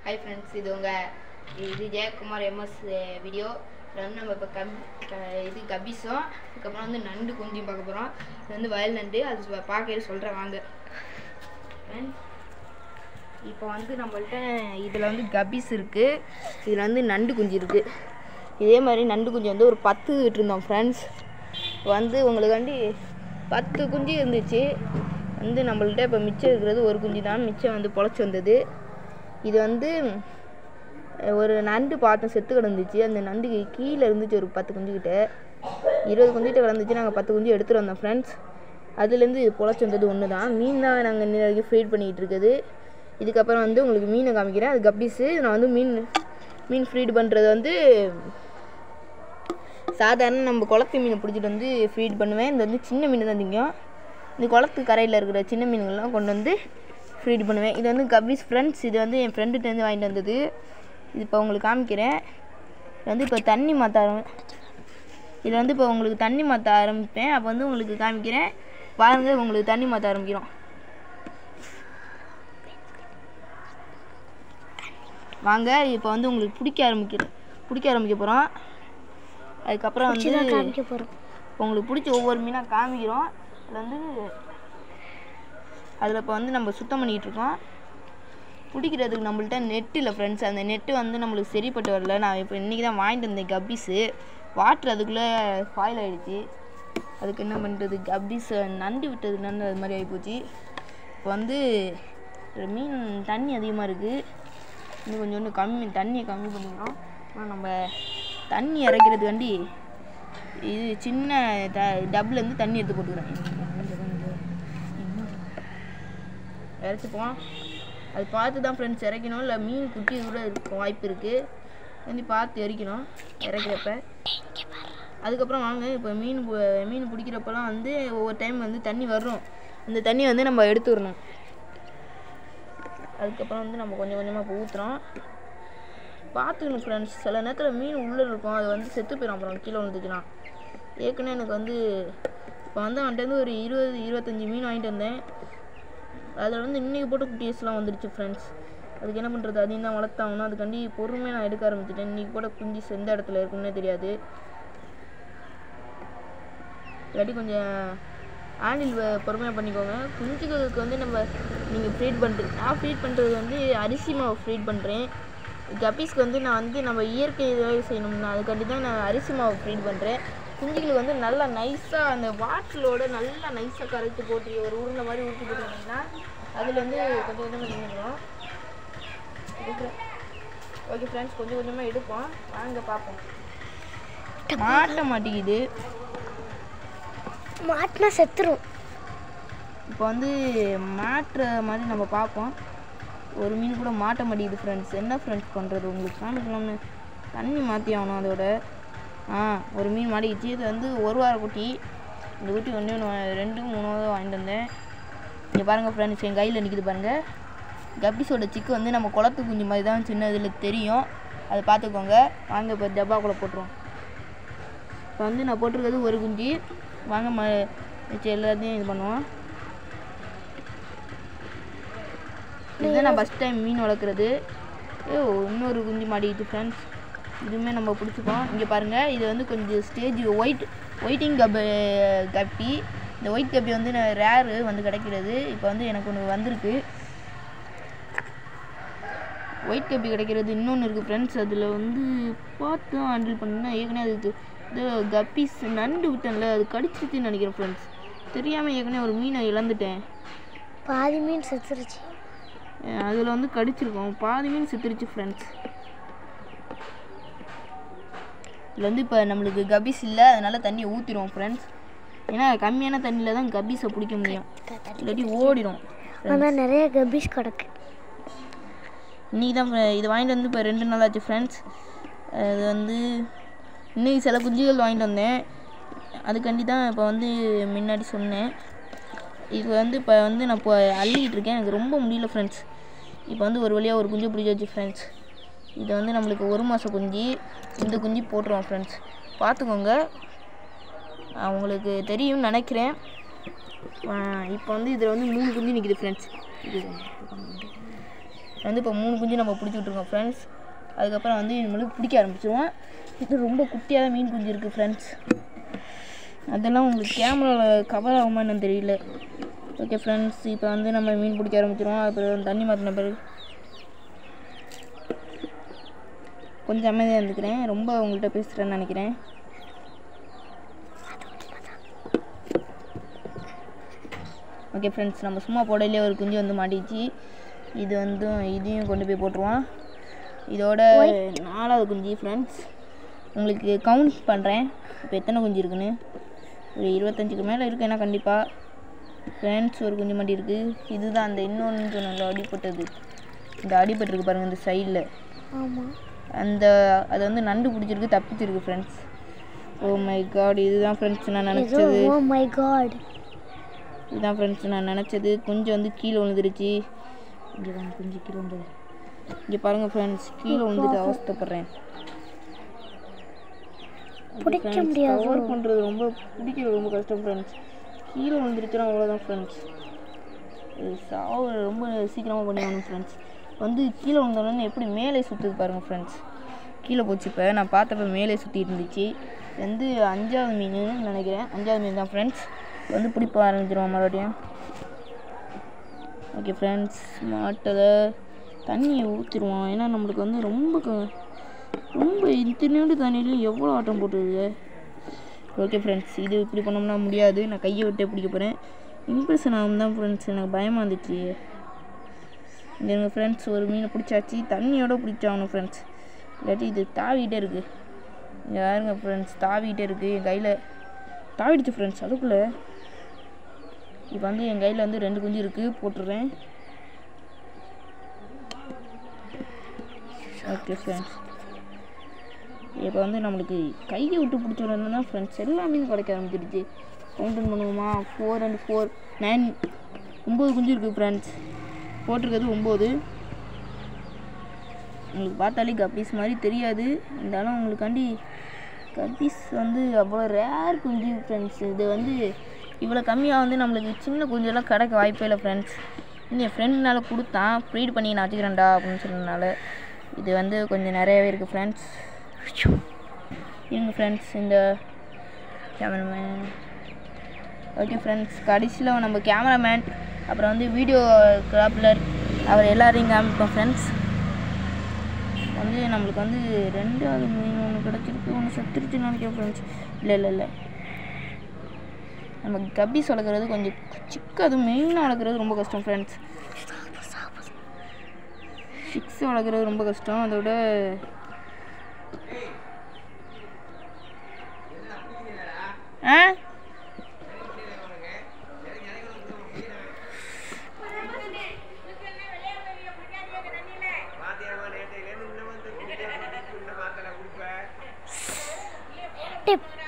Hi friends இது உங்கள் இது ஜெயக்குமார் எம்எஸ் வீடியோ இதில் வந்து நம்ம இப்போ கப் க- இது கபிஸும் அதுக்கப்புறம் வந்து நண்டு குஞ்சும் பார்க்க போகிறோம் இது வந்து வயல் நண்டு அது சொ- பார்க்கையில சொல்கிறேன் வாங்க Friends, இப்போ வந்து நம்மள்ட்ட இதில் வந்து கபிஸ் இருக்குது இதில் வந்து நண்டு குஞ்சு இருக்குது இதே மாதிரி நண்டு குஞ்சு வந்து ஒரு பத்து விட்டுருந்தோம் ஃப்ரெண்ட்ஸ் வந்து உங்களுக்காண்டி பத்து குஞ்சு இருந்துச்சு வந்து நம்மள்ட்ட இப்போ மிச்சம் இருக்கிறது ஒரு குஞ்சு தான் மிச்சம் வந்து பொழைச்சி வந்தது இது வந்து அஹ், ஒரு நண்டு பார்த்தோம் செத்து கிடந்துச்சு அந்த நண்டுக்கு கீழே இருந்துச்சு ஒரு பத்து குஞ்சு கிட்ட இருபது குஞ்சுகிட்ட கிடந்துச்சு நாங்கள் பத்து குஞ்சு எடுத்துகிட்டு வந்தோம் ஃப்ரெண்ட்ஸ் அதுலேருந்து இது பொழைச்சி வந்தது ஒன்று தான் மீன் தான் நாங்கள் இன்ன வரைக்கும் ஃபீட் பண்ணிக்கிட்டு இருக்குது இதுக்கப்புறம் வந்து உங்களுக்கு மீனை காமிக்கிறேன் அது கப்பீஸு நான் வந்து மீன் மீன் ஃபீட் பண்ணுறது வந்து சாதாரண நம்ம குளத்து மீனை பிடிச்சிட்டு வந்து ஃபீட் பண்ணுவேன் இது வந்து சின்ன மீன் தான் திங்கும் இந்த குளத்து கரையில் இருக்கிற சின்ன மீன்கள்லாம் கொண்டு வந்து ஃபீட் பண்ணுவேன் இது வந்து கபீஸ் ஃப்ரெண்ட்ஸ் இது வந்து என் ஃப்ரெண்டுகிட்டேருந்து வாங்கிட்டு வந்தது இது இப்போ உங்களுக்கு காமிக்கிறேன் இது வந்து இப்போ தண்ணி மாற்ற ஆரம்பி இதில் வந்து இப்போ உங்களுக்கு தண்ணி மாற்ற ஆரம்பிப்பேன் அப்போ வந்து உங்களுக்கு காமிக்கிறேன் பாருங்க உங்களுக்கு தண்ணி மாற்ற ஆரம்பிக்கிறோம் வாங்க இப்போ வந்து உங்களுக்கு பிடிக்க ஆரம்பிக்கிற பிடிக்க ஆரம்பிக்க போகிறோம் அதுக்கப்புறம் வந்து காமிக்க போகிறோம் உங்களுக்கு பிடிச்ச ஒவ்வொரு மீனாக காமிக்கிறோம் அதில் வந்து அதில் இப்போ வந்து நம்ம சுத்தம் பண்ணிக்கிட்டு இருக்கோம் பிடிக்கிறதுக்கு நம்மள்ட்ட நெட் இல்லை ஃப்ரெண்ட்ஸ் அந்த நெட்டு வந்து நம்மளுக்கு சரிப்பட்டு வரல நான் இப்போ இன்றைக்கி தான் வாங்கிட்டு வந்தேன் கப்பீஸு வாட்டர் அதுக்குள்ளே ஃபாயில் ஆகிடுச்சு அதுக்கு என்ன பண்ணுறது கப்பீஸ் நண்டு விட்டதுனால அது மாதிரி ஆகிப்போச்சு இப்போ வந்து இதுல மீன் தண்ணி அதிகமாக இருக்குது இன்னும் கொஞ்சோண்டு கம்மி தண்ணியை கம்மி பண்ணிக்கிறோம் அப்புறம் நம்ம தண்ணி இறக்கிறதுக்காண்டி இது சின்ன ட டப்புலேருந்து தண்ணி எடுத்து போட்டுக்கிறேன் இறச்சிப்போம் அது பார்த்து தான் ஃப்ரெண்ட்ஸ் இறக்கணும் இல்லை மீன் குட்டி கூட இருக்கும் வாய்ப்பு இருக்குது வந்து பார்த்து இறக்கணும் இறக்கிறப்ப அதுக்கப்புறம் வாங்க இப்போ மீன் பு- மீன் பிடிக்கிறப்பெல்லாம் வந்து ஒவ்வொரு டைம் வந்து தண்ணி வரும் அந்த தண்ணி வந்து நம்ம எடுத்துடணும் அதுக்கப்புறம் வந்து நம்ம கொஞ்சம் கொஞ்சமாக இப்போ ஊற்றுறோம் பார்த்துக்கணும் ஃப்ரெண்ட்ஸ் சில நேரத்தில் மீன் உள்ளே இருக்கும் அது வந்து செத்து போயிடும் அப்புறம் கீழே விழுந்துச்சுன்னா ஏற்கனவே எனக்கு வந்து இப்போ வந்து அவன்கிட்ட ஒரு இருபது இருபத்தஞ்சி மீன் வாங்கிட்டு வந்தேன் அதில் வந்து இன்றைக்கி போட்ட குட்டீஸ்லாம் வந்துடுச்சு ஃப்ரெண்ட்ஸ் அதுக்கு என்ன பண்ணுறது அதையும் தான் வளர்த்தாகணும் அதுக்காண்டி பொறுமையாக நான் எடுக்க ஆரம்பிச்சிட்டேன் இன்றைக்கி போட்ட குஞ்சிஸ் எந்த இடத்துல இருக்குன்னே தெரியாது இல்லாட்டி கொஞ்சம் ஹேண்டில் பொறுமையாக பண்ணிக்கோங்க குஞ்சுகளுக்கு வந்து நம்ம நீங்கள் ஃபீட் பண்ணுறது நான் ஃபீட் பண்ணுறது வந்து அரிசி மாவு ஃபீட் பண்ணுறேன் கப்பீஸ்க்கு வந்து நான் வந்து நம்ம இயற்கை இதாக செய்யணும்னா அதுக்காண்டி தான் நான் அரிசி மாவு ஃபீட் பண்ணுறேன் குஞ்சுகளுக்கு வந்து நல்லா நைஸாக அந்த வாட்டலோட நல்லா நைஸாக கரைச்சி போட்டு ஒரு உருண்டை மாதிரி ஊற்றி போட்டுருந்தீங்கன்னா அதில் வந்து கொஞ்சம் கொஞ்சமாக நின்றுடும் ஓகே ஃப்ரெண்ட்ஸ் கொஞ்சம் கொஞ்சமாக எடுப்போம் வாங்க பார்ப்போம் மாட்ட மாட்டேங்குது மாட்டினா செத்துரும் இப்போ வந்து மாட்டுற மாதிரி நம்ம பார்ப்போம் ஒரு மீன் கூட மாட்ட மாட்டேங்குது ஃப்ரெண்ட்ஸ் என்ன ஃப்ரெண்ட்ஸ் பண்ணுறது உங்களுக்கு காமிக்கலாம்னு தண்ணி மாற்றி ஆகணும் அதோட ஆ ஒரு மீன் மாட்டிக்கிச்சு இது வந்து ஒரு வார குட்டி இந்த குட்டி ஒன்று ஒன்று ரெண்டு மூணு தான் வாங்கிட்டு வந்தேன் இங்கே பாருங்கள் ஃப்ரெண்ட்ஸ் என் கையில் நிற்கிது பாருங்கள் கப்பீஸோட சிக்கு வந்து நம்ம குளத்து குஞ்சு மாதிரி தான் சின்ன இதில் தெரியும் அதை பார்த்துக்கோங்க வாங்க இப்போ டப்பாக்குள்ளே போட்டுருவோம் இப்போ வந்து நான் போட்டிருக்கிறது ஒரு குஞ்சு வாங்க ம மிச்சம் எல்லாத்தையும் இது பண்ணுவோம் இதுதான் நான் ஃபஸ்ட் டைம் மீன் வளர்க்குறது ஏ இன்னொரு குஞ்சு மாட்டிக்கிட்டு ஃப்ரெண்ட்ஸ் இதுவுமே நம்ம பிடிச்சிப்போம் இங்கே பாருங்கள் இது வந்து கொஞ்சம் ஸ்டேஜ் ஒயிட் ஒயிட்டிங் கப் கப்பி இந்த ஒயிட் கப்பி வந்து நான் ரேரு வந்து கிடைக்கிறது இப்போ வந்து எனக்கு ஒன்று வந்திருக்கு ஒயிட் கப்பி கிடைக்கிறது இன்னொன்று இருக்குது ஃப்ரெண்ட்ஸ் அதில் வந்து பார்த்து தான் ஹேண்டில் பண்ணணும் ஏற்கனவே அதுக்கு இது கப்பீஸ் நண்டு விட்டேன்ல அது கடிச்சிருச்சுன்னு நினைக்கிறேன் ஃப்ரெண்ட்ஸ் தெரியாமல் ஏற்கனவே ஒரு மீனை இழந்துட்டேன் பாதி மீன் செத்துருச்சு அதில் வந்து கடிச்சிருக்கோம் பாதி மீன் செத்துருச்சு ஃப்ரெண்ட்ஸ் இதில் வந்து இப்போ நம்மளுக்கு கபீஸ் இல்லை அதனால தண்ணியை ஊற்றிடுவோம் ஃப்ரெண்ட்ஸ் ஏன்னா கம்மியான தண்ணியில் தான் கபீஸை பிடிக்க முடியும் இல்லாட்டி ஓடிடும் ஆனால் நிறைய கபீஸ் கிடக்கு இன்றைக்கி தான் fri- இது வாங்கிட்டு வந்து இப்போ ரெண்டு நாள் ஆச்சு ஃப்ரெண்ட்ஸ் அது வந்து இன்றைக்கி சில குஞ்சுகள் வாங்கிட்டு வந்தேன் அதுக்காண்டி தான் இப்போ வந்து முன்னாடி சொன்னேன் இது வந்து இப்போ வந்து நான் இப்போ அள்ளிக்கிட்டு இருக்கேன் எனக்கு ரொம்ப முடியல ஃப்ரெண்ட்ஸ் இப்போ வந்து ஒரு வழியாக ஒரு குஞ்சு பிடிச்சி வச்சு ஃப்ரெண்ட்ஸ் இது வந்து நம்மளுக்கு ஒரு மாதம் குஞ்சு இந்த குஞ்சு போட்டுருவோம் ஃப்ரெண்ட்ஸ் பார்த்துக்கோங்க ஆஹ் உங்களுக்கு தெரியும்னு நினைக்கிறேன் ஆஹ் இப்போ வந்து இதில் வந்து மூணு குஞ்சு நிற்கிது ஃப்ரெண்ட்ஸ் இது வந்து இப்போ மூணு குஞ்சு நம்ம பிடிச்சி விட்ருக்கோம் ஃப்ரெண்ட்ஸ் அதுக்கப்புறம் வந்து நம்மளுக்கு பிடிக்க ஆரம்பிச்சிருவோம் இது ரொம்ப குட்டியாக தான் மீன் குஞ்சு இருக்குது ஃப்ரெண்ட்ஸ் அதெல்லாம் உங்களுக்கு கேமராவில் கவர் ஆகுமா என்னன்னு தெரியல ஓகே ஃப்ரெண்ட்ஸ் இப்போ வந்து நம்ம மீன் பிடிக்க ஆரம்பிச்சிருவோம் அப்புறம் தண்ணி மாற்றின பிறகு கொஞ்சம் அமைதியாக இருந்துக்கிறேன் ரொம்ப உங்கள்கிட்ட பேசுகிறேன்னு நினைக்கிறேன் ஓகே ஃப்ரெண்ட்ஸ் நம்ம சும்மா போடையிலே ஒரு குஞ்சு வந்து மாட்டிச்சு இது வந்து இதையும் கொண்டு போய் போட்டுருவோம் இதோட நாலாவது குஞ்சு ஃப்ரெண்ட்ஸ் உங்களுக்கு கவுண்ட் பண்ணுறேன் இப்போ எத்தனை குஞ்சு இருக்குன்னு ஒரு இருபத்தஞ்சுக்கு மேலே இருக்கு ஏன்னா கண்டிப்பாக ஃப்ரெண்ட்ஸ் ஒரு குஞ்சு மாட்டி இருக்குது இதுதான் அந்த இன்னொன்று சொன்னல அடிப்பட்டது இந்த அடிபட்டிருக்கு பாருங்கள் இந்த சைடில் ஆமாம் அந்த அது வந்து நண்டு பிடிச்சிருக்கு தப்பிச்சிருக்கு ஃப்ரெண்ட்ஸ் ஓ மை காட் இதுதான் ஃப்ரெண்ட்ஸ் நான் ஏதோ நினச்சது ஓ மை காட் இதுதான் ஃப்ரெண்ட்ஸ் நான் நினச்சது கொஞ்சம் வந்து கீழே விழுந்துருச்சு இங்கே தான் கொஞ்சம் கீழே விழுந்தது இங்கே பாருங்கள் ஃப்ரெண்ட்ஸ் கீழே விழுந்துட்டு அவஸ்தைப்படுறேன் பிடிக்க முடியாது. கவர் பண்ணுறது ரொம்ப பிடிக்கிறது ரொம்ப கஷ்டம் ஃப்ரெண்ட்ஸ் கீழே விழுந்துருச்சுன்னா அவ்வளோதான் ஃப்ரெண்ட்ஸ் இது சாவு ரொம்ப சீக்கிரமாக பண்ணி ஆகணும் ஃப்ரெண்ட்ஸ் வந்து கீழே விழுந்தோடனே எப்படி மேலே சுற்றுது பாருங்கள் ஃப்ரெண்ட்ஸ் கீழே போச்சு இப்போ நான் பார்த்தப்ப மேலே சுற்றி இருந்துச்சு இது வந்து அஞ்சாவது மீன் நினைக்கிறேன் அஞ்சாவது மீன் தான் ஃப்ரெண்ட்ஸ் வந்து பிடிப்ப ஆரம்பிச்சிருவோம் மறுபடியும் ஓகே ஃப்ரெண்ட்ஸ் மாட்டலை தண்ணியை ஊற்றிடுவோம் ஏன்னா நம்மளுக்கு வந்து ரொம்ப க- ரொம்ப இத்தினோடு தண்ணியிலும் எவ்வளோ ஆட்டம் போட்டுருது ஓகே ஃப்ரெண்ட்ஸ் இது இப்படி பண்ணோம்னா முடியாது நான் கையை விட்டே பிடிக்க போகிறேன் இம்ப்ரெஷன் ஆகும் தான் ஃப்ரெண்ட்ஸ் எனக்கு பயமாக இருந்துச்சு இங்கே எங்கள் ஃப்ரெண்ட்ஸ் ஒரு மீனை பிடிச்சாச்சு தண்ணியோட பிடிச்சாகணும் ஃப்ரெண்ட்ஸ் இல்லாட்டி இது தாவிக்கிட்டே இருக்குது இங்கே யாருங்க ஃப்ரெண்ட்ஸ் தாவிக்கிட்டே இருக்குது என் கையில் தாவிடுச்சு ஃப்ரெண்ட்ஸ் அதுக்குள்ளே இப்போ வந்து என் கையில் வந்து ரெண்டு குஞ்சு இருக்குது போட்டுடுறேன் ஓகே ஃப்ரெண்ட்ஸ் இப்போ வந்து நம்மளுக்கு கையை விட்டு பிடிச்சோன்னா ஃப்ரெண்ட்ஸ் எல்லாமே கிடைக்க ஆரம்பிச்சிருச்சு கவுண்டன் பண்ணுவோமா ஃபோர் அண்ட் ஃபோர் நைன் ஒம்பது குஞ்சு இருக்குது ஃப்ரெண்ட்ஸ் போட்டிருக்கிறது ஒம்பது உங்களுக்கு பார்த்தாலே கப்பீஸ் மாதிரி தெரியாது இருந்தாலும் உங்களுக்காண்டி கப்பீஸ் வந்து அவ்வளோ ரேர் குஞ்சு ஃப்ரெண்ட்ஸ் இது வந்து இவ்வளோ கம்மியாக வந்து நம்மளுக்கு சின்ன குஞ்செல்லாம் கிடைக்க வாய்ப்பே இல்லை ஃப்ரெண்ட்ஸ் என் ஃப்ரெண்ட்னால கொடுத்தான் ப்ரீட் பண்ணி நான் வச்சுக்கிறேன்டா அப்படின்னு சொன்னதுனால இது வந்து கொஞ்சம் நிறையவே இருக்குது ஃப்ரெண்ட்ஸ் இருங்க ஃப்ரெண்ட்ஸ் இந்த கேமராமேன் ஓகே ஃப்ரெண்ட்ஸ் கடைசியில் நம்ம கேமராமேன் அப்புறம் வந்து வீடியோ கிராப்லர் அவர் எல்லாரையும் காமிப்போம் ஃப்ரெண்ட்ஸ் வந்து நம்மளுக்கு வந்து ரெண்டாவது மீன் ஒன்று கிடச்சிருக்கு ஒன்று செத்துருச்சுன்னு நினைக்கிறேன் ஃப்ரெண்ட்ஸ் இல்லை இல்லை இல்லை நம்ம கப்பீஸ் வளர்க்குறது கொஞ்சம் சிக்கு அது மெயினாக வளர்க்குறது ரொம்ப கஷ்டம் ஃப்ரெண்ட்ஸ் சிக்ஸ் வளர்க்குறது ரொம்ப கஷ்டம் அதோட ஆ டிப்